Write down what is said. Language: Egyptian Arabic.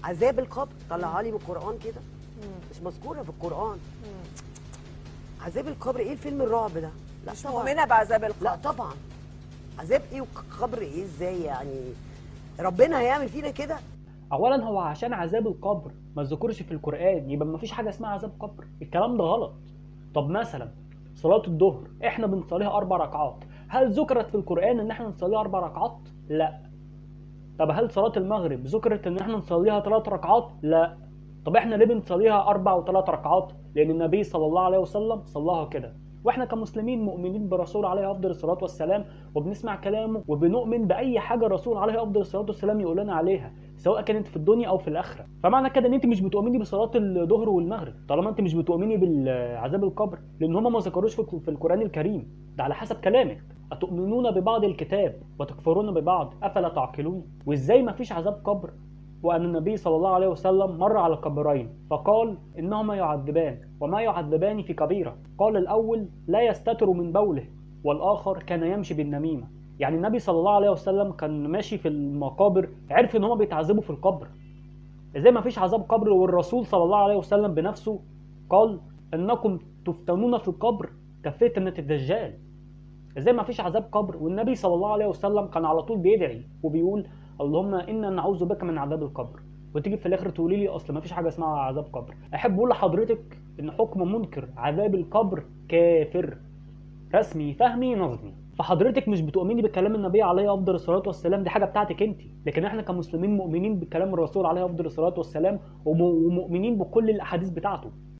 عذاب القبر طلعها لي من القران كده مش مذكوره في القران عذاب القبر ايه الفيلم الرعب ده لا مش طبعا مؤمنه بعذاب لا القبر طبعا عذاب ايه وقبر ايه ازاي يعني ربنا هيعمل فينا كده اولا هو عشان عذاب القبر ما ذكرش في القران يبقى ما فيش حاجه اسمها عذاب قبر الكلام ده غلط طب مثلا صلاه الظهر احنا بنصليها اربع ركعات هل ذكرت في القران ان احنا نصليها اربع ركعات لا طب هل صلاه المغرب ذكرت ان احنا نصليها ثلاث ركعات لا طب احنا ليه بنصليها اربع وثلاث ركعات لان النبي صلى الله عليه وسلم صلاها كده واحنا كمسلمين مؤمنين برسول عليه افضل الصلاه والسلام وبنسمع كلامه وبنؤمن باي حاجه الرسول عليه افضل الصلاه والسلام يقول لنا عليها سواء كانت في الدنيا او في الاخره فمعنى كده ان انت مش بتؤمني بصلاه الظهر والمغرب طالما انت مش بتؤمني بالعذاب القبر لان هم ما ذكروش في في القران الكريم ده على حسب كلامك اتؤمنون ببعض الكتاب وتكفرون ببعض افلا تعقلون وازاي ما فيش عذاب قبر وأن النبي صلى الله عليه وسلم مر على قبرين فقال إنهما يعذبان وما يعذبان في كبيرة قال الأول لا يستتر من بوله والآخر كان يمشي بالنميمة يعني النبي صلى الله عليه وسلم كان ماشي في المقابر عرف إن هما بيتعذبوا في القبر إزاي ما فيش عذاب قبر والرسول صلى الله عليه وسلم بنفسه قال إنكم تفتنون في القبر كفتنة الدجال ازاي ما فيش عذاب قبر والنبي صلى الله عليه وسلم كان على طول بيدعي وبيقول اللهم انا نعوذ بك من عذاب القبر وتيجي في الاخر تقولي لي اصل ما فيش حاجه اسمها عذاب قبر احب اقول لحضرتك ان حكم منكر عذاب القبر كافر رسمي فهمي نظمي فحضرتك مش بتؤمني بكلام النبي عليه افضل الصلاه والسلام دي حاجه بتاعتك انت لكن احنا كمسلمين مؤمنين بكلام الرسول عليه افضل الصلاه والسلام وم- ومؤمنين بكل الاحاديث بتاعته